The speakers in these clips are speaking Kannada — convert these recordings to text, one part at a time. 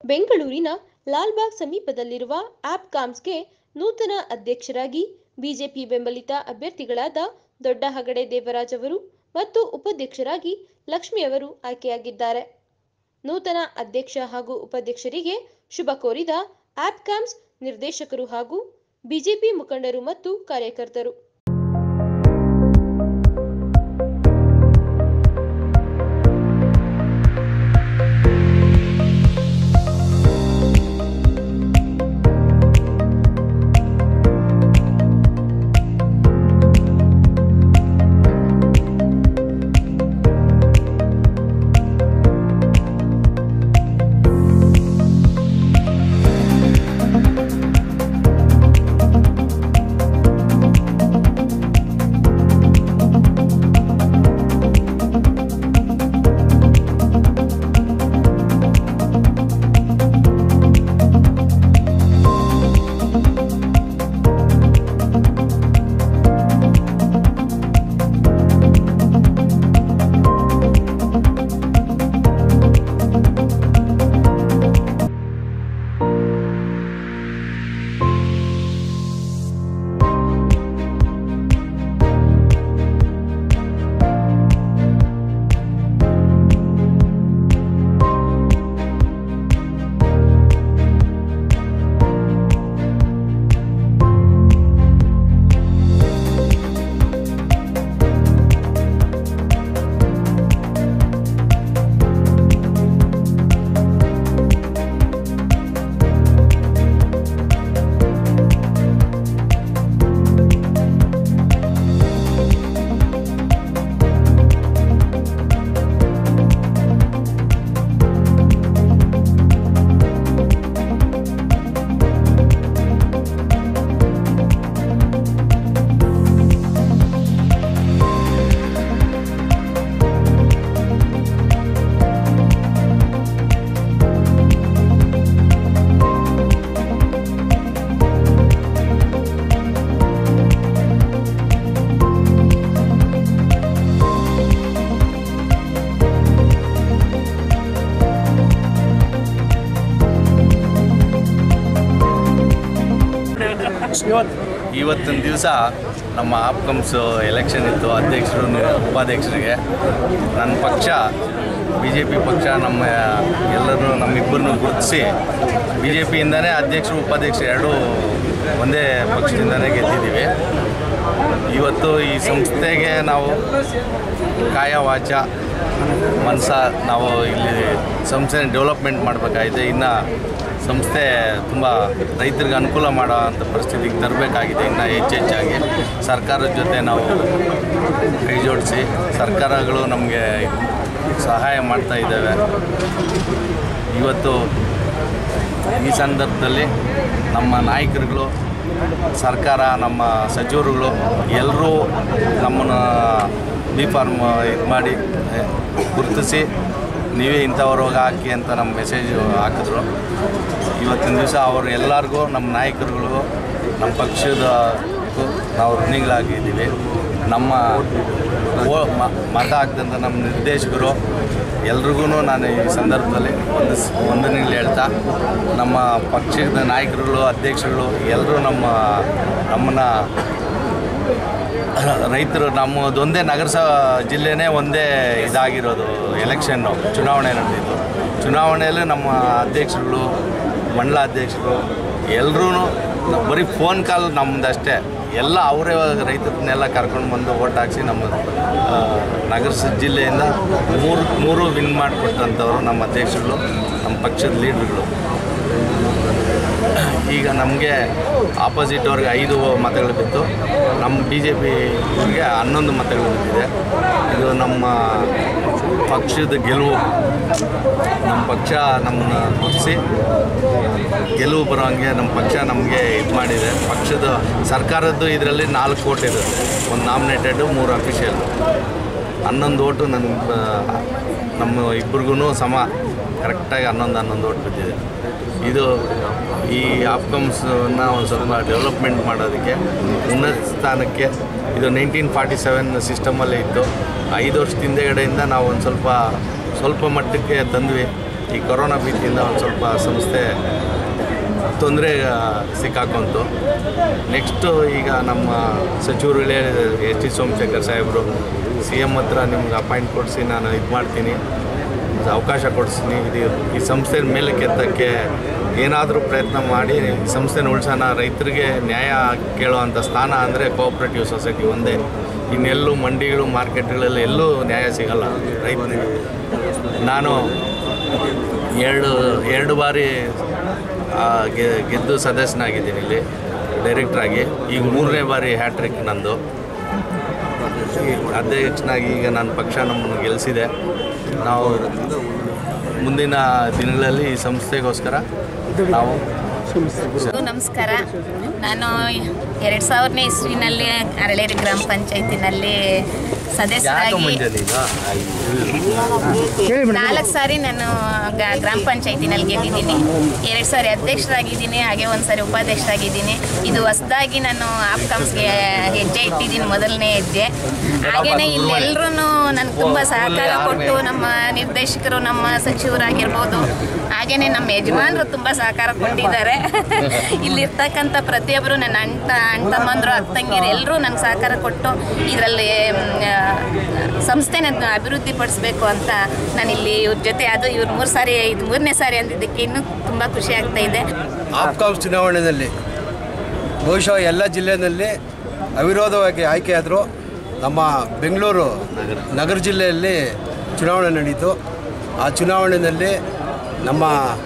ಬೆಂಗಳೂರಿನ ಲಾಲ್ಬಾಗ್ ಸಮೀಪದಲ್ಲಿರುವ ಆಪ್ಕಾಮ್ಸ್ಗೆ ನೂತನ ಅಧ್ಯಕ್ಷರಾಗಿ ಬಿಜೆಪಿ ಬೆಂಬಲಿತ ಅಭ್ಯರ್ಥಿಗಳಾದ ದೊಡ್ಡ ಹಗಡೆ ದೇವರಾಜ್ ಅವರು ಮತ್ತು ಉಪಾಧ್ಯಕ್ಷರಾಗಿ ಲಕ್ಷ್ಮಿ ಅವರು ಆಯ್ಕೆಯಾಗಿದ್ದಾರೆ ನೂತನ ಅಧ್ಯಕ್ಷ ಹಾಗೂ ಉಪಾಧ್ಯಕ್ಷರಿಗೆ ಶುಭ ಕೋರಿದ ಆಪ್ಕಾಮ್ಸ್ ನಿರ್ದೇಶಕರು ಹಾಗೂ ಬಿಜೆಪಿ ಮುಖಂಡರು ಮತ್ತು ಕಾರ್ಯಕರ್ತರು ಇವತ್ತಿನ ದಿವಸ ನಮ್ಮ ಆಪ್ಕಮ್ಸ್ ಎಲೆಕ್ಷನ್ ಇತ್ತು ಅಧ್ಯಕ್ಷರು ನಿ- ಉಪಾಧ್ಯಕ್ಷರಿಗೆ ನನ್ನ ಪಕ್ಷ ಬಿ ಜೆ ಪಿ ಪಕ್ಷ ನಮ್ಮ ಎಲ್ಲರೂ ನಮ್ಮಿಬ್ಬರನ್ನು ಗುರುತಿಸಿ ಬಿ ಜೆ ಪಿಯಿಂದನೇ ಅಧ್ಯಕ್ಷರು ಉಪಾಧ್ಯಕ್ಷರು ಎರಡೂ ಒಂದೇ ಪಕ್ಷದಿಂದನೇ ಗೆದ್ದಿದ್ದೀವಿ ಇವತ್ತು ಈ ಸಂಸ್ಥೆಗೆ ನಾವು ಕಾಯ ವಾಚ ಮನಸ ನಾವು ಇಲ್ಲಿ ಸಂಸ್ಥೆ ಡೆವಲಪ್ಮೆಂಟ್ ಮಾಡಬೇಕಾಗಿದೆ ಇನ್ನು ಸಂಸ್ಥೆ ತುಂಬ ರೈತರಿಗೆ ಅನುಕೂಲ ಮಾಡೋ ಅಂಥ ಪರಿಸ್ಥಿತಿಗೆ ತರಬೇಕಾಗಿದೆ ಇನ್ನು ಹೆಚ್ಚೆಚ್ಚಾಗಿ ಸರ್ಕಾರದ ಜೊತೆ ನಾವು ಕೈ ಜೋಡಿಸಿ ಸರ್ಕಾರಗಳು ನಮಗೆ ಸಹಾಯ ಮಾಡ್ತಾ ಇದ್ದಾವೆ ಇವತ್ತು ಈ ಸಂದರ್ಭದಲ್ಲಿ ನಮ್ಮ ನಾಯಕರುಗಳು ಸರ್ಕಾರ ನಮ್ಮ ಸಚಿವರುಗಳು ಎಲ್ಲರೂ ನಮ್ಮನ್ನು ಬಿ ಫಾರ್ಮ್ ಇದು ಮಾಡಿ ಎ, ಗುರುತಿಸಿ ನೀವೇ ಇಂಥವ್ರಿಗೆ ಹಾಕಿ ಅಂತ ನಮ್ಮ ಮೆಸೇಜ್ ಹಾಕಿದ್ರು ಇವತ್ತಿನ ದಿವಸ ಅವರು ಎಲ್ಲರಿಗೂ ನಮ್ಮ ನಾಯಕರುಗಳಿಗೂ ನಮ್ಮ ಪಕ್ಷದ ನಾವು ಋಣಿಗಳಾಗಿದ್ದೀವಿ ನಮ್ಮ ಓ ಮ- ಮತ ಹಾಕ್ದಂಥ ನಮ್ಮ ನಿರ್ದೇಶಕರು ಎಲ್ರಿಗೂ ನಾನು ಈ ಸಂದರ್ಭದಲ್ಲಿ ಒಂದು ವಂದನೆಗಳು ಹೇಳ್ತಾ ನಮ್ಮ ಪಕ್ಷದ ನಾಯಕರುಗಳು ಅಧ್ಯಕ್ಷರುಗಳು ಎಲ್ಲರೂ ನಮ್ಮ ನಮ್ಮನ್ನು ರೈತರು ನಮ್ಮದೊಂದೇ ನಗರಸಭಾ ಜಿಲ್ಲೆನೇ ಒಂದೇ ಇದಾಗಿರೋದು ಎಲೆಕ್ಷನ್ನು ಚುನಾವಣೆ ನಡೆದಿದ್ದು ಚುನಾವಣೆಯಲ್ಲಿ ನಮ್ಮ ಅಧ್ಯಕ್ಷರುಗಳು ಮಂಡಲ ಅಧ್ಯಕ್ಷರು ಎಲ್ಲರೂ ಬರೀ ಫೋನ್ ಕಾಲ್ ನಮ್ಮದಷ್ಟೇ ಎಲ್ಲ ಅವರೇ ರೈತರನ್ನೆಲ್ಲ ಕರ್ಕೊಂಡು ಬಂದು ಓಟ್ ಹಾಕ್ಸಿ ನಮ್ಮ ಆ, ನಗರ ಸ- ಜಿಲ್ಲೆಯಿಂದ ಮೂರು ಮೂರು ವಿನ್ ಮಾಡಿಕೊಟ್ಟಂಥವ್ರು ನಮ್ಮ ಅಧ್ಯಕ್ಷರುಗಳು ನಮ್ಮ ಪಕ್ಷದ ಲೀಡ್ರುಗಳು ಈಗ ನಮಗೆ ಆಪೋಸಿಟ್ ಅವ್ರಿಗೆ ಐದು ಮತಗಳು ಬಿತ್ತು ನಮ್ಮ ಬಿ ಜೆ ಪಿಗೆ ಹನ್ನೊಂದು ಮತಗಳು ಬಿದ್ದಿದೆ ಇದು ನಮ್ಮ ಪಕ್ಷದ ಗೆಲುವು ನಮ್ಮ ಪಕ್ಷ ನಮ್ಮನ್ನ ಗುರುತಿಸಿ ಗೆಲುವು ಬರೋಂಗೆ ನಮ್ಮ ಪಕ್ಷ ನಮಗೆ ಇದು ಮಾಡಿದೆ ಪಕ್ಷದ ಸರ್ಕಾರದ್ದು ಇದರಲ್ಲಿ ನಾಲ್ಕು ಓಟ್ ಇರುತ್ತೆ ಒಂದು ನಾಮಿನೇಟೆಡು ಮೂರು ಅಫಿಷಿಯಲ್ ಹನ್ನೊಂದು ಓಟು ನನ್ನ ನಮ್ಮ ಇಬ್ರಿಗೂ ಸಮ ಕರೆಕ್ಟಾಗಿ ಹನ್ನೊಂದು ಹನ್ನೊಂದು ಓಟ್ ಬಿದ್ದಿದೆ ಇದು ಈ ಆಪ್ಕಮ್ಸನ್ನ ಒಂದು ಸ್ವಲ್ಪ ಡೆವಲಪ್ಮೆಂಟ್ ಮಾಡೋದಕ್ಕೆ ಉನ್ನತ ಸ್ಥಾನಕ್ಕೆ ಇದು ನೈನ್ಟೀನ್ ಫಾರ್ಟಿ ಸೆವೆನ್ ಸಿಸ್ಟಮಲ್ಲೇ ಇತ್ತು ಐದು ವರ್ಷದ ಹಿಂದೆಗಡೆಯಿಂದ ನಾವು ಒಂದು ಸ್ವಲ್ಪ ಸ್ವಲ್ಪ ಮಟ್ಟಕ್ಕೆ ತಂದ್ವಿ ಈ ಕೊರೋನಾ ಭೀತಿಯಿಂದ ಒಂದು ಸ್ವಲ್ಪ ಸಂಸ್ಥೆ ತೊಂದರೆ ಸಿಕ್ಕಾಕೊಂತು ನೆಕ್ಸ್ಟು ಈಗ ನಮ್ಮ ಸಚಿವರುಗಳೇ ಎಸ್ ಟಿ ಸೋಮಶೇಖರ್ ಸಾಹೇಬರು ಸಿ ಎಮ್ ಹತ್ರ ನಿಮ್ಗೆ ಅಪಾಯಿಂಟ್ ಕೊಡಿಸಿ ನಾನು ಇದು ಮಾಡ್ತೀನಿ ಅವಕಾಶ ಕೊಡಿಸ್ತೀನಿ ಇದು ಈ ಸಂಸ್ಥೆ ಮೇಲಕ್ಕೆ ಎತ್ತಕ್ಕೆ ಏನಾದರೂ ಪ್ರಯತ್ನ ಮಾಡಿ ಈ ಸಂಸ್ಥೆನ ಉಳಿಸೋಣ ರೈತರಿಗೆ ನ್ಯಾಯ ಕೇಳುವಂಥ ಸ್ಥಾನ ಅಂದರೆ ಕೋಆಪ್ರೇಟಿವ್ ಸೊಸೈಟಿ ಒಂದೇ ಇನ್ನೆಲ್ಲೂ ಮಂಡಿಗಳು ಮಾರ್ಕೆಟ್ಗಳಲ್ಲಿ ಎಲ್ಲೂ ನ್ಯಾಯ ಸಿಗಲ್ಲ ರೈತನಿಗೆ ನಾನು ಎರಡು ಎರಡು ಬಾರಿ ಆ, ಗೆ- ಗೆದ್ದು ಸದಸ್ಯನಾಗಿದ್ದೀನಿ ಇಲ್ಲಿ ಡೈರೆಕ್ಟ್ರಾಗಿ ಈಗ ಮೂರನೇ ಬಾರಿ ಹ್ಯಾಟ್ರಿಕ್ ನಂದು ಈ ಅಧ್ಯಕ್ಷನಾಗಿ ಈಗ ನನ್ನ ಪಕ್ಷ ನಮ್ಮನ್ನು ಗೆಲ್ಲಿಸಿದೆ ನಾವು ಮುಂದಿನ ದಿನಗಳಲ್ಲಿ ಈ ಸಂಸ್ಥೆಗೋಸ್ಕರ ನಾವು ನಮಸ್ಕಾರ ನಾನು ಎರಡು ಸಾವಿರನೇ ಇಸ್ವಿನಲ್ಲಿ ಅರಳೇರಿ ಗ್ರಾಮ ಪಂಚಾಯತಿನಲ್ಲಿ ಸದಸ್ಯರಾಗಿ ನಾಲ್ಕು ಸಾರಿ ನಾನು ಗ- ಗ್ರಾಮ ಪಂಚಾಯತಿನಲ್ಲಿ ಗೆದ್ದಿದ್ದೀನಿ ಎರಡು ಸಾರಿ ಅಧ್ಯಕ್ಷರಾಗಿದ್ದೀನಿ ಹಾಗೆ ಒಂದು ಸಾರಿ ಉಪಾಧ್ಯಕ್ಷರಾಗಿದ್ದೀನಿ ಇದು ಹೊಸದಾಗಿ ನಾನು ಆಪ್ಕಾಮ್ಸ್ಗೆ ಹೆಜ್ಜೆ ಇಟ್ಟಿದ್ದೀನಿ ಮೊದಲನೇ ಹೆಜ್ಜೆ ಹಾಗೇನೆ ಇಲ್ಲೆಲ್ಲರೂ ನನಗೆ ತುಂಬ ಸಹಕಾರ ಕೊಟ್ಟು ನಮ್ಮ ನಿರ್ದೇಶಕರು ನಮ್ಮ ಸಚಿವರಾಗಿರ್ಬೋದು ಹಾಗೇನೆ ನಮ್ಮ ಯಜಮಾನರು ತುಂಬ ಸಹಕಾರ ಕೊಟ್ಟಿದ್ದಾರೆ ಇಲ್ಲಿರ್ತಕ್ಕಂಥ ಪ್ರತಿಯೊಬ್ಬರು ನನ್ನ ಅಣ್ಣ ಅಣ್ಣ ತಮ್ಮಂದರು ಅತ್ತಂಗಿರು ಎಲ್ಲರೂ ನನಗೆ ಸಹಕಾರ ಕೊಟ್ಟು ಇದರಲ್ಲಿ ಸಂಸ್ಥೆನ ಅಭಿವೃದ್ಧಿ ಪಡಿಸ್ಬೇಕು ಅಂತ ನಾನು ಇಲ್ಲಿ ಇವ್ರ ಜೊತೆ ಅದು ಇವ್ರು ಮೂರು ಸಾರಿ ಇದು ಮೂರನೇ ಸಾರಿ ಅಂದಿದ್ದಕ್ಕೆ ಇನ್ನೂ ತುಂಬ ಖುಷಿ ಆಗ್ತಾ ಇದೆ ಆಪ್ಕಾಮ್ಸ್ ಚುನಾವಣೆಯಲ್ಲಿ ಬಹುಶಃ ಎಲ್ಲ ಜಿಲ್ಲೆಯಲ್ಲಿ ಅವಿರೋಧವಾಗಿ ಆಯ್ಕೆಯಾದರು ನಮ್ಮ ಬೆಂಗಳೂರು ನಗರ ಜಿಲ್ಲೆಯಲ್ಲಿ ಚುನಾವಣೆ ನಡೀತು ಆ ಚುನಾವಣೆಯಲ್ಲಿ ನಮ್ಮ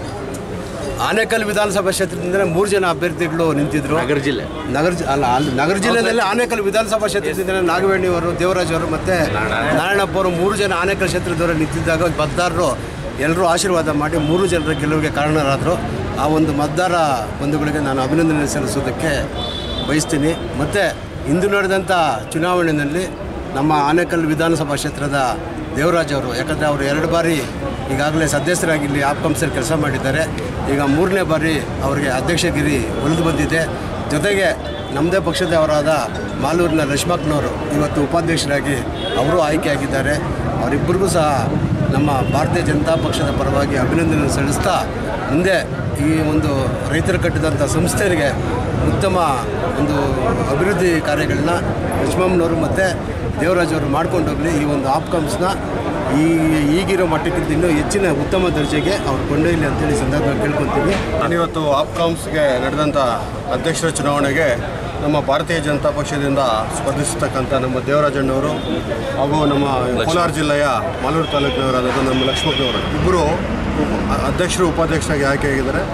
ಆನೇಕಲ್ ವಿಧಾನಸಭಾ ಕ್ಷೇತ್ರದಿಂದ ಮೂರು ಜನ ಅಭ್ಯರ್ಥಿಗಳು ನಿಂತಿದ್ರು ನಗರ ಜಿಲ್ಲೆ ನಗರ ಜಿ- ಅಲ್ಲ ಅಲ್ಲಿ ನಗರ ಜಿಲ್ಲೆಯಲ್ಲಿ ಆನೇಕಲ್ ವಿಧಾನಸಭಾ ಕ್ಷೇತ್ರದಿಂದ ನಾಗವೇಣಿ ಅವರು ದೇವರಾಜ್ ಅವರು ಮತ್ತು ನಾರಾಯಣಪ್ಪ ಅವರು ಮೂರು ಜನ ಆನೇಕಲ್ ಕ್ಷೇತ್ರದವರು ನಿಂತಿದ್ದಾಗ ಮತದಾರರು ಎಲ್ಲರೂ ಆಶೀರ್ವಾದ ಮಾಡಿ ಮೂರು ಜನರ ಗೆಲುವಿಗೆ ಕಾರಣರಾದರು ಆ ಒಂದು ಮತದಾರ ಬಂಧುಗಳಿಗೆ ನಾನು ಅಭಿನಂದನೆ ಸಲ್ಲಿಸೋದಕ್ಕೆ ಬಯಸ್ತೀನಿ ಮತ್ತು ಇಂದು ನಡೆದಂಥ ಚುನಾವಣೆಯಲ್ಲಿ ನಮ್ಮ ಆನೇಕಲ್ ವಿಧಾನಸಭಾ ಕ್ಷೇತ್ರದ ದೇವರಾಜ್ ಅವರು ಯಾಕಂದರೆ ಅವರು ಎರಡು ಬಾರಿ ಈಗಾಗಲೇ ಸದಸ್ಯರಾಗಿ ಇಲ್ಲಿ ಆಪ್ಕಂಸಲ್ಲಿ ಕೆಲಸ ಮಾಡಿದ್ದಾರೆ ಈಗ ಮೂರನೇ ಬಾರಿ ಅವರಿಗೆ ಅಧ್ಯಕ್ಷಗಿರಿ ಒಲಿದು ಬಂದಿದೆ ಜೊತೆಗೆ ನಮ್ಮದೇ ಪಕ್ಷದವರಾದ ಮಾಲೂರಿನ ಲಕ್ಷ್ಮಕ್ಕನವರು ಇವತ್ತು ಉಪಾಧ್ಯಕ್ಷರಾಗಿ ಅವರು ಆಯ್ಕೆಯಾಗಿದ್ದಾರೆ ಅವರಿಬ್ಬರಿಗೂ ಸಹ ನಮ್ಮ ಭಾರತೀಯ ಜನತಾ ಪಕ್ಷದ ಪರವಾಗಿ ಅಭಿನಂದನೆ ಸಲ್ಲಿಸ್ತಾ ಮುಂದೆ ಈ ಒಂದು ರೈತರು ಕಟ್ಟಿದಂಥ ಸಂಸ್ಥೆಗೆ ಉತ್ತಮ ಒಂದು ಅಭಿವೃದ್ಧಿ ಕಾರ್ಯಗಳನ್ನ ಲಕ್ಷ್ಮಮ್ಮನವರು ಮತ್ತು ದೇವರಾಜ್ ಅವರು ಮಾಡ್ಕೊಂಡು ಹೋಗಲಿ ಈ ಒಂದು ಆಪ್ಕಮ್ಸ್ನ ಈ ಈಗಿರೋ ಮಟ್ಟಕ್ಕಿಂತ ಇನ್ನೂ ಹೆಚ್ಚಿನ ಉತ್ತಮ ದರ್ಜೆಗೆ ಅವ್ರು ಕೊಂಡೊಯ್ಯಲಿ ಅಂತೇಳಿ ಸಂದರ್ಭ ಕೇಳ್ಕೊತೀವಿ ನಾನಿವತ್ತು ಆಪ್ಕಾಮ್ಸ್ಗೆ ನಡೆದಂಥ ಅಧ್ಯಕ್ಷರ ಚುನಾವಣೆಗೆ ನಮ್ಮ ಭಾರತೀಯ ಜನತಾ ಪಕ್ಷದಿಂದ ಸ್ಪರ್ಧಿಸತಕ್ಕಂಥ ನಮ್ಮ ದೇವರಾಜಣ್ಣವರು ಹಾಗೂ ನಮ್ಮ ಕೋಲಾರ ಜಿಲ್ಲೆಯ ಮಾಲೂರು ತಾಲೂಕಿನವರಾದ ನಮ್ಮ ಲಕ್ಷ್ಮಕ್ಕನವರು ಇಬ್ಬರು ಅಧ್ಯಕ್ಷರು ಉಪಾಧ್ಯಕ್ಷರಾಗಿ ಆಯ್ಕೆಯಾಗಿದ್ದಾರೆ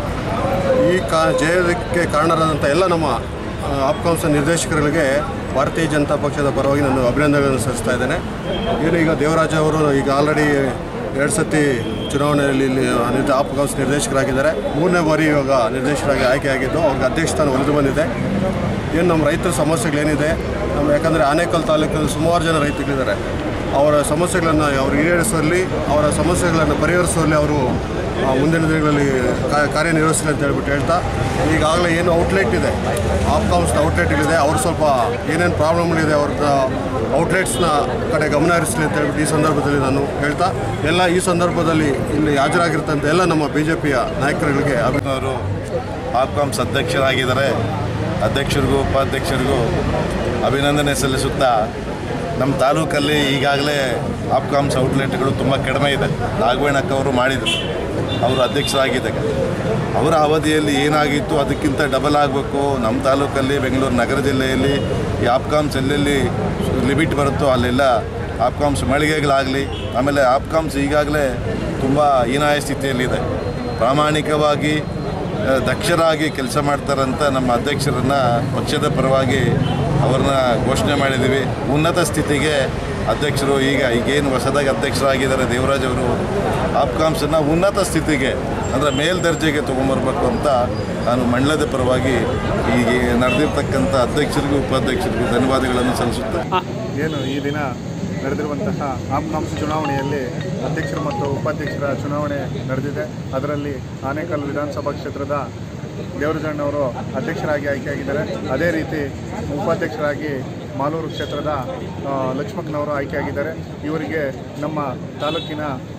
ಈ ಕಾ ಜಯಕ್ಕೆ ಕಾರಣರಾದಂಥ ಎಲ್ಲ ನಮ್ಮ ಆ, ಆಪ್ಕಾಂಶ ನಿರ್ದೇಶಕರಿಗೆ ಭಾರತೀಯ ಜನತಾ ಪಕ್ಷದ ಪರವಾಗಿ ನಾನು ಅಭಿನಂದನೆಗಳನ್ನು ಸಲ್ಲಿಸ್ತಾ ಇದ್ದೇನೆ ಏನು ಈಗ ದೇವರಾಜ ಅವರು ಈಗ ಆಲ್ರೆಡಿ ಎರಡು ಸತಿ ಚುನಾವಣೆಯಲ್ಲಿ ಇಲ್ಲಿ ನಿರ್ದ ಆಪ್ಕಾಂಶ ನಿರ್ದೇಶಕರಾಗಿದ್ದಾರೆ ಮೂರನೇ ಬಾರಿ ಇವಾಗ ನಿರ್ದೇಶಕರಾಗಿ ಆಯ್ಕೆಯಾಗಿದ್ದು ಅವ್ರಿಗೆ ಅಧ್ಯಕ್ಷ ಸ್ಥಾನ ಒಲಿದು ಬಂದಿದೆ ಏನು ನಮ್ಮ ರೈತರ ಸಮಸ್ಯೆಗಳೇನಿದೆ ನಮ್ಮ ಯಾಕಂದರೆ ಆನೇಕಲ್ ತಾಲೂಕಿನಲ್ಲಿ ಸುಮಾರು ಜನ ರೈತರಿದ್ದಾರೆ ಅವರ ಸಮಸ್ಯೆಗಳನ್ನು ಅವರು ಈಡೇರಿಸುವಲ್ಲಿ ಅವರ ಸಮಸ್ಯೆಗಳನ್ನು ಪರಿಹರಿಸುವಲ್ಲಿ ಅವರು ಆ, ಮುಂದಿನ ದಿನಗಳಲ್ಲಿ ಕಾ- ಕಾರ್ಯನಿರ್ವಹಿಸಲಿ ಅಂತ ಹೇಳ್ಬಿಟ್ಟು ಹೇಳ್ತಾ ಈಗಾಗಲೇ ಏನು ಔಟ್ಲೆಟ್ ಇದೆ ಆಪ್ಕಾಮ್ಸ್ನ ಔಟ್ಲೆಟ್ಗಳಿದೆ ಅವರು ಸ್ವಲ್ಪ ಏನೇನು ಪ್ರಾಬ್ಲಮ್ಗಳಿದೆ ಅವ್ರದ್ದು ಔಟ್ಲೆಟ್ಸ್ನ ಕಡೆ ಗಮನ ಹರಿಸಲಿ ಅಂತ ಹೇಳ್ಬಿಟ್ಟು ಈ ಸಂದರ್ಭದಲ್ಲಿ ನಾನು ಹೇಳ್ತಾ ಎಲ್ಲ ಈ ಸಂದರ್ಭದಲ್ಲಿ ಇಲ್ಲಿ ಹಾಜರಾಗಿರ್ತಂಥ ಎಲ್ಲ ನಮ್ಮ ಬಿ ಜೆ ಪಿಯ ನಾಯಕರುಗಳಿಗೆ ಅಭಿ ಅವರು ಆಪ್ಕಾಮ್ಸ್ ಅಧ್ಯಕ್ಷರಾಗಿದ್ದಾರೆ ಅಧ್ಯಕ್ಷರಿಗೂ ಉಪಾಧ್ಯಕ್ಷರಿಗೂ ಅಭಿನಂದನೆ ಸಲ್ಲಿಸುತ್ತಾ ನಮ್ಮ ತಾಲೂಕಲ್ಲಿ ಈಗಾಗಲೇ ಆಪ್ಕಾಮ್ಸ್ ಔಟ್ಲೆಟ್ಗಳು ತುಂಬ ಕಡಿಮೆ ಇದೆ ನಾಗವೇಣಕ್ಕ ಅವರು ಮಾಡಿದರು ಅವರು ಅಧ್ಯಕ್ಷರಾಗಿದ್ದಾಗ ಅವರ ಅವಧಿಯಲ್ಲಿ ಏನಾಗಿತ್ತು ಅದಕ್ಕಿಂತ ಡಬಲ್ ಆಗಬೇಕು ನಮ್ಮ ತಾಲೂಕಲ್ಲಿ ಬೆಂಗಳೂರು ನಗರ ಜಿಲ್ಲೆಯಲ್ಲಿ ಈ ಆಪ್ಕಾಮ್ಸ್ ಎಲ್ಲೆಲ್ಲಿ ಲಿಮಿಟ್ ಬರುತ್ತೋ ಅಲ್ಲೆಲ್ಲ ಆಪ್ಕಾಮ್ಸ್ ಮಳಿಗೆಗಳಾಗಲಿ ಆಮೇಲೆ ಆಪ್ಕಾಮ್ಸ್ ಈಗಾಗಲೇ ತುಂಬ ಹೀನಾಯ ಸ್ಥಿತಿಯಲ್ಲಿದೆ ಪ್ರಾಮಾಣಿಕವಾಗಿ ಆ, ದಕ್ಷರಾಗಿ ಕೆಲಸ ಮಾಡ್ತಾರಂತ ನಮ್ಮ ಅಧ್ಯಕ್ಷರನ್ನ ಪಕ್ಷದ ಪರವಾಗಿ ಅವ್ರನ್ನ ಘೋಷಣೆ ಮಾಡಿದ್ದೀವಿ ಉನ್ನತ ಸ್ಥಿತಿಗೆ ಅಧ್ಯಕ್ಷರು ಈಗ ಈಗೇನು ಹೊಸದಾಗಿ ಅಧ್ಯಕ್ಷರಾಗಿದ್ದಾರೆ ದೇವರಾಜ್ ಅವರು ಆಪ್ಕಾಮ್ಸನ್ನು ಉನ್ನತ ಸ್ಥಿತಿಗೆ ಅಂದರೆ ಮೇಲ್ದರ್ಜೆಗೆ ತೊಗೊಂಬರ್ಬೇಕು ಅಂತ ನಾನು ಮಂಡಲದ ಪರವಾಗಿ ಈಗ ನಡೆದಿರ್ತಕ್ಕಂಥ ಅಧ್ಯಕ್ಷರಿಗೂ ಉಪಾಧ್ಯಕ್ಷರಿಗೂ ಧನ್ಯವಾದಗಳನ್ನು ಸಲ್ಲಿಸುತ್ತೇನೆ ಏನು ಈ ದಿನ ನಡೆದಿರುವಂತಹ ಆಪ್ಕಾಮ್ಸ್ ಚುನಾವಣೆಯಲ್ಲಿ ಅಧ್ಯಕ್ಷರು ಮತ್ತು ಉಪಾಧ್ಯಕ್ಷರ ಚುನಾವಣೆ ನಡೆದಿದೆ ಅದರಲ್ಲಿ ಆನೇಕಲ್ ವಿಧಾನಸಭಾ ಕ್ಷೇತ್ರದ ದೇವರಜಣ್ಣವರು ಅಧ್ಯಕ್ಷರಾಗಿ ಆಯ್ಕೆಯಾಗಿದ್ದಾರೆ ಅದೇ ರೀತಿ ಉಪಾಧ್ಯಕ್ಷರಾಗಿ ಮಾಲೂರು ಕ್ಷೇತ್ರದ ಆ, ಲಕ್ಷ್ಮಕ್ಕನವರು ಆಯ್ಕೆಯಾಗಿದ್ದಾರೆ ಇವರಿಗೆ ನಮ್ಮ ತಾಲೂಕಿನ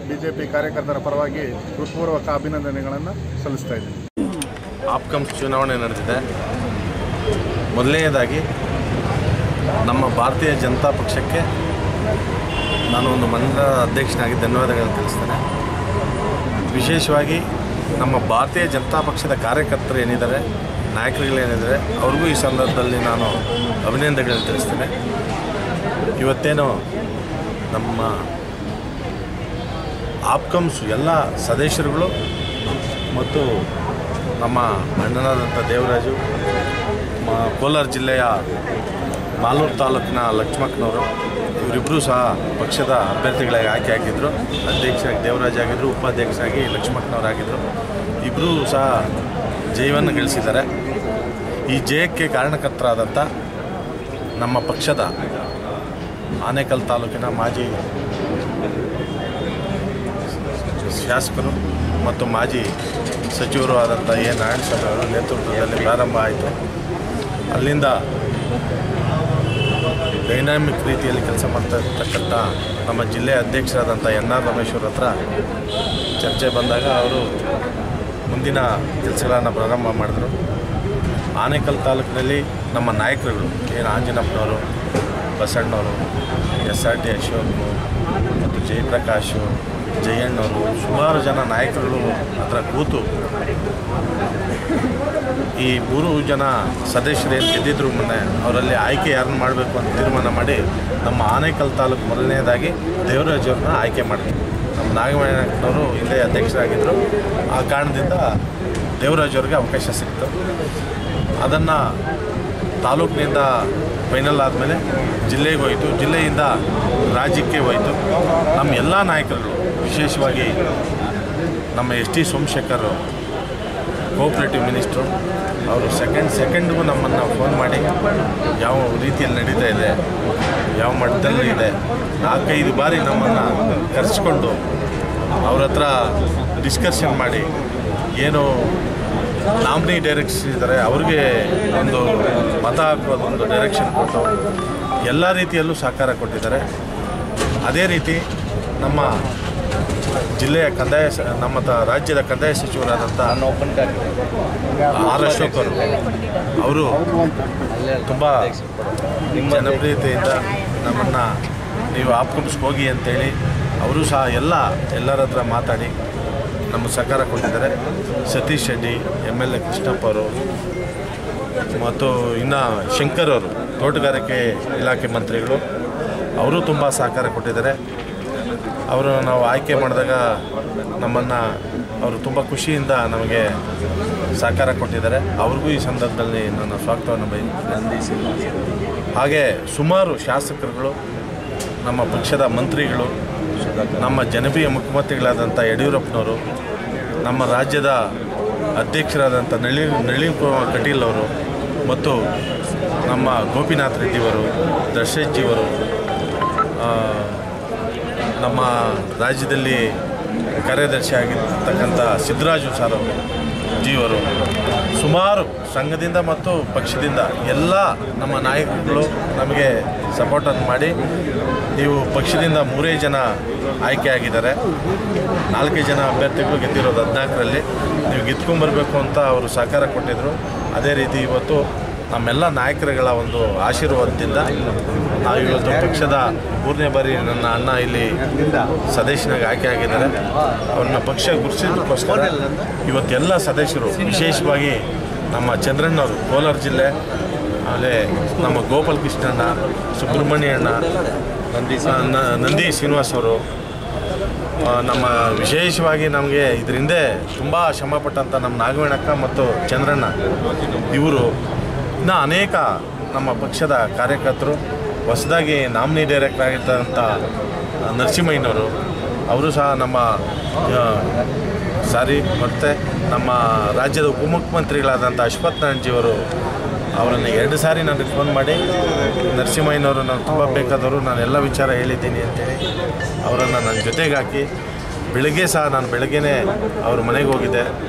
ಬಿ ಜೆ ಪಿ ಕಾರ್ಯಕರ್ತರ ಪರವಾಗಿ ಹೃತ್ಪೂರ್ವಕ ಅಭಿನಂದನೆಗಳನ್ನು ಸಲ್ಲಿಸ್ತಾ ಇದ್ದೀನಿ ಆಪ್ಕಮ್ ಚುನಾವಣೆ ನಡೆದಿದೆ ಮೊದಲನೆಯದಾಗಿ ನಮ್ಮ ಭಾರತೀಯ ಜನತಾ ಪಕ್ಷಕ್ಕೆ ನಾನು ಒಂದು ಮಂಡಲ ಅಧ್ಯಕ್ಷನಾಗಿ ಧನ್ಯವಾದಗಳನ್ನು ತಿಳಿಸ್ತೇನೆ ವಿಶೇಷವಾಗಿ ನಮ್ಮ ಭಾರತೀಯ ಜನತಾ ಪಕ್ಷದ ಕಾರ್ಯಕರ್ತರು ಏನಿದ್ದಾರೆ ನಾಯಕರುಗಳೇನಿದ್ದಾರೆ ಅವ್ರಿಗೂ ಈ ಸಂದರ್ಭದಲ್ಲಿ ನಾನು ಅಭಿನಂದನೆಗಳನ್ನು ತಿಳಿಸ್ತೇನೆ ಇವತ್ತೇನು ನಮ್ಮ ಆಪ್ಕಮ್ಸ್ ಎಲ್ಲ ಸದಸ್ಯರುಗಳು ಮತ್ತು ನಮ್ಮ ಅಣ್ಣನಾದಂಥ ದೇವರಾಜು ಮ- ಕೋಲಾರ ಜಿಲ್ಲೆಯ ಮಾಲೂರು ತಾಲೂಕಿನ ಲಕ್ಷ್ಮಕ್ಕನವರು ಇವರಿಬ್ಬರೂ ಸಹ ಪಕ್ಷದ ಅಭ್ಯರ್ಥಿಗಳಾಗಿ ಆಯ್ಕೆ ಆಗಿದ್ದರು ಅಧ್ಯಕ್ಷರಾಗಿ ದೇವರಾಜ್ ಆಗಿದ್ದರು ಉಪಾಧ್ಯಕ್ಷರಾಗಿ ಲಕ್ಷ್ಮಕ್ಕನವರಾಗಿದ್ದರು ಇಬ್ಬರೂ ಸಹ ಜಯವನ್ನು ಗಳಿಸಿದ್ದಾರೆ ಈ ಜಯಕ್ಕೆ ಕಾರಣಕರ್ತರಾದಂಥ ನಮ್ಮ ಪಕ್ಷದ ಆನೇಕಲ್ ತಾಲೂಕಿನ ಮಾಜಿ ಶಾಸಕರು ಮತ್ತು ಮಾಜಿ ಸಚಿವರು ಆದಂಥ ಎ ನಾರಾಯಣಸ್ವಾಮಿ ಅವರ ನೇತೃತ್ವದಲ್ಲಿ ಪ್ರಾರಂಭ ಆಯಿತು ಅಲ್ಲಿಂದ ಡೈನಾಮಿಕ್ ರೀತಿಯಲ್ಲಿ ಕೆಲಸ ಮಾಡ್ತಾ ಇರ್ತಕ್ಕಂಥ ನಮ್ಮ ಜಿಲ್ಲೆಯ ಅಧ್ಯಕ್ಷರಾದಂಥ ಎನ್ ಆರ್ ರಮೇಶ್ವರ ಹತ್ರ ಚರ್ಚೆ ಬಂದಾಗ ಅವರು ಮುಂದಿನ ಕೆಲಸಗಳನ್ನು ಪ್ರಾರಂಭ ಮಾಡಿದ್ರು ಆನೇಕಲ್ ತಾಲೂಕಿನಲ್ಲಿ ನಮ್ಮ ನಾಯಕರುಗಳು ಏನು ಆಂಜನಪ್ಪನವರು ಬಸಣ್ಣವರು ಎಸ್ ಆರ್ ಟಿ ಅಶೋಕ್ ಮತ್ತು ಜಯಪ್ರಕಾಶು ಜಯಣ್ಣವರು ಸುಮಾರು ಜನ ನಾಯಕರುಗಳು ಹತ್ರ ಕೂತು ಈ ಮೂರು ಜನ ಸದಸ್ಯರು ಏನು ಗೆದ್ದಿದ್ರು ಮೊನ್ನೆ ಅವರಲ್ಲಿ ಆಯ್ಕೆ ಯಾರನ್ನ ಮಾಡಬೇಕು ಅಂತ ತೀರ್ಮಾನ ಮಾಡಿ ನಮ್ಮ ಆನೇಕಲ್ ತಾಲೂಕು ಮೊದಲನೇದಾಗಿ ದೇವರಾಜ್ ಅವ್ರನ್ನ ಆಯ್ಕೆ ಮಾಡಿದ್ರು ನಮ್ಮ ನಾಗಮಣ್ಣನವರು ಹಿಂದೆ ಅಧ್ಯಕ್ಷರಾಗಿದ್ದರು ಆ ಕಾರಣದಿಂದ ದೇವರಾಜ್ ಅವ್ರಿಗೆ ಅವಕಾಶ ಸಿಕ್ತು ಅದನ್ನು ತಾಲೂಕಿನಿಂದ ಫೈನಲ್ ಆದಮೇಲೆ ಜಿಲ್ಲೆಗೆ ಹೋಯಿತು ಜಿಲ್ಲೆಯಿಂದ ರಾಜ್ಯಕ್ಕೆ ಹೋಯಿತು ನಮ್ಮ ಎಲ್ಲ ನಾಯಕರುಗಳು ವಿಶೇಷವಾಗಿ ನಮ್ಮ S T Somashekhar cooperative minister ಅವರು ಸೆಕೆಂಡ್ ಸೆಕೆಂಡ್ಗೂ ನಮ್ಮನ್ನು ಫೋನ್ ಮಾಡಿ ಯಾವ ರೀತಿಯಲ್ಲಿ ನಡೀತಾ ಇದೆ ಯಾವ ಮಟ್ಟದಲ್ಲಿ ಇದೆ ನಾಲ್ಕೈದು ಬಾರಿ ನಮ್ಮನ್ನು ಕರೆಸ್ಕೊಂಡು ಅವ್ರ ಹತ್ರ ಡಿಸ್ಕಷನ್ ಮಾಡಿ ಏನು ನಾಮಿನಿ ಡೈರೆಕ್ಟ್ಸ್ ಇದ್ದಾರೆ ಅವ್ರಿಗೆ ಒಂದು ಮತ ಹಾಕೋದು ಒಂದು ಡೈರೆಕ್ಷನ್ ಕೊಟ್ಟು ಎಲ್ಲ ರೀತಿಯಲ್ಲೂ ಸಹಕಾರ ಕೊಟ್ಟಿದ್ದಾರೆ ಅದೇ ರೀತಿ ನಮ್ಮ ಜಿಲ್ಲೆಯ ಕಂದಾಯ ಸ- ನಮ್ಮ ತ- ರಾಜ್ಯದ ಕಂದಾಯ ಸಚಿವರಾದಂಥ ಆರ್ ಅಶೋಕ್ ಅವರು ಅವರು ತುಂಬ ಜನಪ್ರಿಯತೆಯಿಂದ ನಮ್ಮನ್ನು ನೀವು ಆಪ್ಕಮ್ಸ್ಗೆ ಹೋಗಿ ಅಂತೇಳಿ ಅವರು ಸಹ ಎಲ್ಲ ಎಲ್ಲರ ಹತ್ರ ಮಾತಾಡಿ ನಮ್ಮ ಸಹಕಾರ ಕೊಟ್ಟಿದ್ದಾರೆ Satish Shetty M L A Krishnappa ಅವರು ಮತ್ತು ಇನ್ನು ಶಂಕರ್ ಅವರು ತೋಟಗಾರಿಕೆ ಇಲಾಖೆ ಮಂತ್ರಿಗಳು ಅವರು ತುಂಬ ಸಹಕಾರ ಕೊಟ್ಟಿದ್ದಾರೆ ಅವರು ನಾವು ಆಯ್ಕೆ ಮಾಡಿದಾಗ ನಮ್ಮನ್ನು ಅವರು ತುಂಬ ಖುಷಿಯಿಂದ ನಮಗೆ ಸಹಕಾರ ಕೊಟ್ಟಿದ್ದಾರೆ ಅವ್ರಿಗೂ ಈ ಸಂದರ್ಭದಲ್ಲಿ ನನ್ನ ಸ್ವಾಗತವನ್ನು ಬಯ ಹಾಗೆ ಸುಮಾರು ಶಾಸಕರುಗಳು ನಮ್ಮ ಪಕ್ಷದ ಮಂತ್ರಿಗಳು ನಮ್ಮ ಜನಪ್ರಿಯ ಮುಖ್ಯಮಂತ್ರಿಗಳಾದಂಥ ಯಡಿಯೂರಪ್ಪನವರು ನಮ್ಮ ರಾಜ್ಯದ ಅಧ್ಯಕ್ಷರಾದಂಥ ನಳಿನ್ ನಳಿನ್ ಕುಮಾರ್ ಕಟೀಲ್ ಅವರು ಮತ್ತು ನಮ್ಮ ಗೋಪಿನಾಥ್ ರೆಡ್ಡಿಯವರು ದರ್ಶಜ್ಜಿಯವರು ಆ, ನಮ್ಮ ರಾಜ್ಯದಲ್ಲಿ ಕಾರ್ಯದರ್ಶಿ ಆಗಿರ್ತಕ್ಕಂಥ ಸಿದ್ದರಾಜು ಸರ್ ಅವರು ಜೀವರು ಸುಮಾರು ಸಂಘದಿಂದ ಮತ್ತು ಪಕ್ಷದಿಂದ ಎಲ್ಲ ನಮ್ಮ ನಾಯಕರುಗಳು ನಮಗೆ ಸಪೋರ್ಟನ್ನು ಮಾಡಿ ನೀವು ಪಕ್ಷದಿಂದ ಮೂರೇ ಜನ ಆಯ್ಕೆ ಆಗಿದ್ದಾರೆ ನಾಲ್ಕೇ ಜನ ಅಭ್ಯರ್ಥಿಗಳು ಗೆದ್ದಿರೋದು ಹದಿನಾಲ್ಕರಲ್ಲಿ ನೀವು ಗೆದ್ಕೊಂಬರ್ಬೇಕು ಅಂತ ಅವರು ಸಹಕಾರ ಕೊಟ್ಟಿದ್ದರು ಅದೇ ರೀತಿ ಇವತ್ತು ನಮ್ಮೆಲ್ಲ ನಾಯಕರುಗಳ ಒಂದು ಆಶೀರ್ವಾದದಿಂದ ನಾವು ಇವತ್ತು ಪಕ್ಷದ ಮೂರನೇ ಬಾರಿ ನನ್ನ ಅಣ್ಣ ಇಲ್ಲಿ ಸದಸ್ಯನಾಗಿ ಆಯ್ಕೆ ಆಗಿದ್ದಾರೆ ಅವ್ರನ್ನ ಪಕ್ಷ ಗುರುತಿಸೋದಕ್ಕೋಸ್ಕರ ಇವತ್ತೆಲ್ಲ ಸದಸ್ಯರು ವಿಶೇಷವಾಗಿ ನಮ್ಮ ಚಂದ್ರಣ್ಣವರು ಕೋಲಾರ ಜಿಲ್ಲೆ ಆಮೇಲೆ ನಮ್ಮ ಗೋಪಾಲ್ ಕೃಷ್ಣಣ್ಣ ಸುಬ್ರಹ್ಮಣ್ಯ ಅಣ್ಣ ನಂದಿ ನಂದಿ ಶ್ರೀನಿವಾಸ್ ಅವರು ಆ, ನಮ್ಮ ವಿಶೇಷವಾಗಿ ನಮಗೆ ಇದರಿಂದ ತುಂಬ ಶ್ರಮಪಟ್ಟಂಥ ನಮ್ಮ ನಾಗವೇಣಕ್ಕ ಮತ್ತು ಚಂದ್ರಣ್ಣ ಇವರು ಇನ್ನು ಅನೇಕ ನಮ್ಮ ಪಕ್ಷದ ಕಾರ್ಯಕರ್ತರು ಹೊಸದಾಗಿ ನಾಮಿನಿ ಡೈರೆಕ್ಟರ್ ಆಗಿರ್ತಂಥ ನರಸಿಂಹಯ್ಯನವರು ಅವರು ಸಹ ನಮ್ಮ ಆ, ಸಾರಿ ಮತ್ತು ನಮ್ಮ ರಾಜ್ಯದ ಉಪಮುಖ್ಯಮಂತ್ರಿಗಳಾದಂಥ ಅಶ್ವಥ್ ನಾರಾಯಣಜಿಯವರು ಅವರನ್ನು ಎರಡು ಸಾರಿ ನನಗೆ ಫೋನ್ ಮಾಡಿ ನರಸಿಂಹಯ್ಯನವರು ನಾನು ತುಂಬ ಬೇಕಾದವರು ನಾನು ಎಲ್ಲ ವಿಚಾರ ಹೇಳಿದ್ದೀನಿ ಅಂತೇಳಿ ಅವರನ್ನು ನನ್ನ ಜೊತೆಗೆ ಹಾಕಿ ಬೆಳಗ್ಗೆ ಸಹ ನಾನು ಬೆಳಗ್ಗೆನೇ ಅವ್ರ ಮನೆಗೆ ಹೋಗಿದ್ದೆ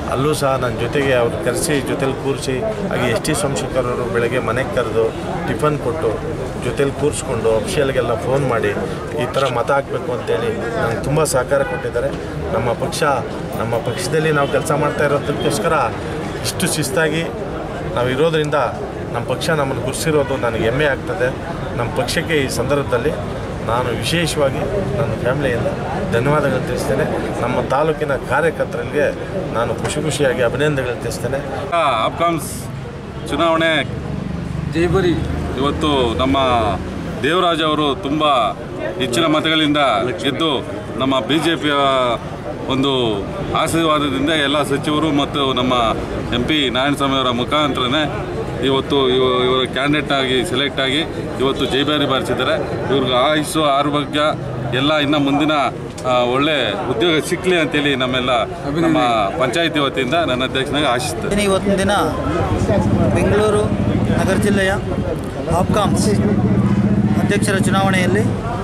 ಅಲ್ಲೂ ಸಹ ನನ್ನ ಜೊತೆಗೆ ಅವ್ರು ಕರೆಸಿ ಜೊತೆಲಿ ಕೂರಿಸಿ ಹಾಗೆ ಎಸ್ ಟಿ ಸೋಮಶೇಖರವರು ಬೆಳಗ್ಗೆ ಮನೆಗೆ ಕರೆದು ಟಿಫನ್ ಕೊಟ್ಟು ಜೊತೆಲಿ ಕೂರಿಸ್ಕೊಂಡು ಅಫಿಷಿಯಲ್ಗೆಲ್ಲ ಫೋನ್ ಮಾಡಿ ಈ ಥರ ಮತ ಹಾಕಬೇಕು ಅಂತೇಳಿ ನನಗೆ ತುಂಬ ಸಹಕಾರ ಕೊಟ್ಟಿದ್ದಾರೆ ನಮ್ಮ ಪಕ್ಷ ನಮ್ಮ ಪಕ್ಷದಲ್ಲಿ ನಾವು ಕೆಲಸ ಮಾಡ್ತಾ ಇರೋದಕ್ಕೋಸ್ಕರ ಇಷ್ಟು ಶಿಸ್ತಾಗಿ ನಾವು ಇರೋದರಿಂದ ನಮ್ಮ ಪಕ್ಷ ನಮ್ಮನ್ನು ಗುರುಸಿರೋದು ನನಗೆ ಹೆಮ್ಮೆ ಆಗ್ತದೆ ನಮ್ಮ ಪಕ್ಷಕ್ಕೆ ಈ ಸಂದರ್ಭದಲ್ಲಿ ನಾನು ವಿಶೇಷವಾಗಿ ನನ್ನ ಫ್ಯಾಮಿಲಿಯಿಂದ ಧನ್ಯವಾದಗಳು ತಿಳಿಸ್ತೇನೆ ನಮ್ಮ ತಾಲೂಕಿನ ಕಾರ್ಯಕರ್ತರಿಗೆ ನಾನು ಖುಷಿ ಖುಷಿಯಾಗಿ ಅಭಿನಂದನೆಗಳು ತಿಳಿಸ್ತೇನೆ ಆಪ್ಕಾಮ್ಸ್ ಚುನಾವಣೆ ಜೈಬರಿ ಇವತ್ತು ನಮ್ಮ ದೇವರಾಜ್ ಅವರು ತುಂಬ ಹೆಚ್ಚಿನ ಮತಗಳಿಂದ ಗೆದ್ದು ನಮ್ಮ ಬಿ ಜೆ ಪಿಯ ಒಂದು ಆಶೀರ್ವಾದದಿಂದ ಎಲ್ಲ ಸಚಿವರು ಮತ್ತು ನಮ್ಮ ಎಂ ಪಿ ನಾರಾಯಣಸ್ವಾಮಿ ಅವರ ಮುಖಾಂತರನೇ ಇವತ್ತು ಇವ ಇವರ ಕ್ಯಾಂಡಿಡೇಟ್ ಆಗಿ ಸೆಲೆಕ್ಟ್ ಆಗಿ ಇವತ್ತು ಜೈಬೇರಿ ಬಾರಿಸಿದ್ದಾರೆ ಇವ್ರಿಗೆ ಆಯುಸ್ಸು ಆರೋಗ್ಯ ಎಲ್ಲ ಇನ್ನು ಮುಂದಿನ ಆ, ಒಳ್ಳೆ ಉದ್ಯೋಗ ಸಿಕ್ಕಲಿ ಅಂತೇಳಿ ನಮ್ಮೆಲ್ಲ ನಮ್ಮ ಪಂಚಾಯತಿ ವತಿಯಿಂದ ನನ್ನ ಅಧ್ಯಕ್ಷನಾಗಿ ಆಶಿಸ್ತೇನೆ ಏನೇ ಇವತ್ತಿನ ದಿನ ಬೆಂಗಳೂರು ನಗರ ಜಿಲ್ಲೆಯ ಆಪ್ಕಾಮ್ಸ್ ಅಧ್ಯಕ್ಷರ ಚುನಾವಣೆಯಲ್ಲಿ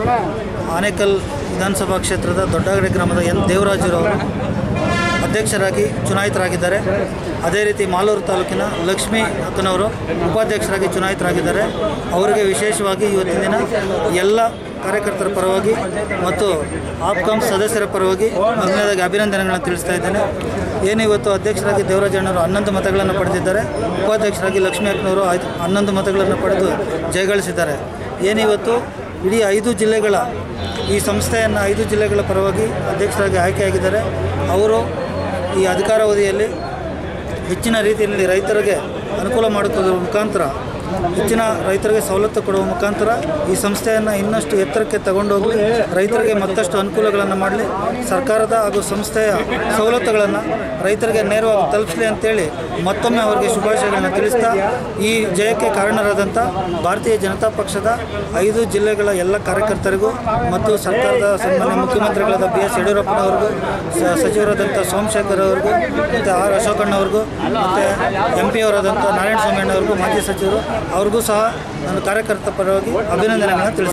ಆನೇಕಲ್ ವಿಧಾನಸಭಾ ಕ್ಷೇತ್ರದ ದೊಡ್ಡಗಡೆ ಗ್ರಾಮದ ಎನ್ ದೇವರಾಜರವರು ಅಧ್ಯಕ್ಷರಾಗಿ ಚುನಾಯಿತರಾಗಿದ್ದಾರೆ ಅದೇ ರೀತಿ ಮಾಲೂರು ತಾಲೂಕಿನ ಲಕ್ಷ್ಮೀ ಅಕ್ಕನವರು ಉಪಾಧ್ಯಕ್ಷರಾಗಿ ಚುನಾಯಿತರಾಗಿದ್ದಾರೆ ಅವರಿಗೆ ವಿಶೇಷವಾಗಿ ಇವತ್ತಿನ ದಿನ ಎಲ್ಲ ಕಾರ್ಯಕರ್ತರ ಪರವಾಗಿ ಮತ್ತು ಆಪ್ಕಾಮ್ ಸದಸ್ಯರ ಪರವಾಗಿ ಮೊದಲನೇದಾಗಿ ಅಭಿನಂದನೆಗಳನ್ನು ತಿಳಿಸ್ತಾ ಇದ್ದೇನೆ ಏನು ಇವತ್ತು ಅಧ್ಯಕ್ಷರಾಗಿ ದೇವರಾಜಣ್ಣವರು ಹನ್ನೊಂದು ಮತಗಳನ್ನು ಪಡೆದಿದ್ದಾರೆ ಉಪಾಧ್ಯಕ್ಷರಾಗಿ ಲಕ್ಷ್ಮೀ ಅಕ್ಕನವರು ಐದು ಹನ್ನೊಂದು ಮತಗಳನ್ನು ಪಡೆದು ಜಯಗಳಿಸಿದ್ದಾರೆ ಏನಿವತ್ತು ಇಡೀ ಐದು ಜಿಲ್ಲೆಗಳ ಈ ಸಂಸ್ಥೆಯನ್ನು ಐದು ಜಿಲ್ಲೆಗಳ ಪರವಾಗಿ ಅಧ್ಯಕ್ಷರಾಗಿ ಆಯ್ಕೆಯಾಗಿದ್ದಾರೆ ಅವರು ಈ ಅಧಿಕಾರಾವಧಿಯಲ್ಲಿ ಹೆಚ್ಚಿನ ರೀತಿಯಲ್ಲಿ ರೈತರಿಗೆ ಅನುಕೂಲ ಮಾಡಿಕೊಡುವ ಮುಖಾಂತರ ಹೆಚ್ಚಿನ ರೈತರಿಗೆ ಸವಲತ್ತು ಕೊಡುವ ಮುಖಾಂತರ ಈ ಸಂಸ್ಥೆಯನ್ನು ಇನ್ನಷ್ಟು ಎತ್ತರಕ್ಕೆ ತಗೊಂಡೋಗಲಿ ರೈತರಿಗೆ ಮತ್ತಷ್ಟು ಅನುಕೂಲಗಳನ್ನು ಮಾಡಲಿ ಸರ್ಕಾರದ ಹಾಗೂ ಸಂಸ್ಥೆಯ ಸವಲತ್ತುಗಳನ್ನು ರೈತರಿಗೆ ನೇರವಾಗಿ ತಲುಪಿಸಲಿ ಅಂತೇಳಿ ಮತ್ತೊಮ್ಮೆ ಅವರಿಗೆ ಶುಭಾಶಯಗಳನ್ನು ತಿಳಿಸ್ತಾ ಈ ಜಯಕ್ಕೆ ಕಾರಣರಾದಂಥ ಭಾರತೀಯ ಜನತಾ ಪಕ್ಷದ ಐದು ಜಿಲ್ಲೆಗಳ ಎಲ್ಲ ಕಾರ್ಯಕರ್ತರಿಗೂ ಮತ್ತು ಸರ್ಕಾರದ ಸನ್ಮಾನ್ಯ ಮುಖ್ಯಮಂತ್ರಿಗಳಾದ ಬಿ ಎಸ್ ಯಡಿಯೂರಪ್ಪನವ್ರಿಗೂ ಸ- ಸಚಿವರಾದಂಥ ಸೋಮಶೇಖರ್ ಅವ್ರಿಗೂ ಮತ್ತು ಆರ್ ಅಶೋಕಣ್ಣವ್ರಿಗೂ ಮತ್ತು ಎಂ ಪಿ ಅವರಾದಂಥ ನಾರಾಯಣ ಸ್ವಾಮಿ ಅಣ್ಣವ್ರಿಗೂ ಮಾಜಿ ಸಚಿವರು ಅವ್ರಿಗೂ ಸಹ ನಾನು ಕಾರ್ಯಕರ್ತರ ಪರವಾಗಿ ಅಭಿನಂದನೆಗಳನ್ನು ತಿಳಿಸ್ತೀನಿ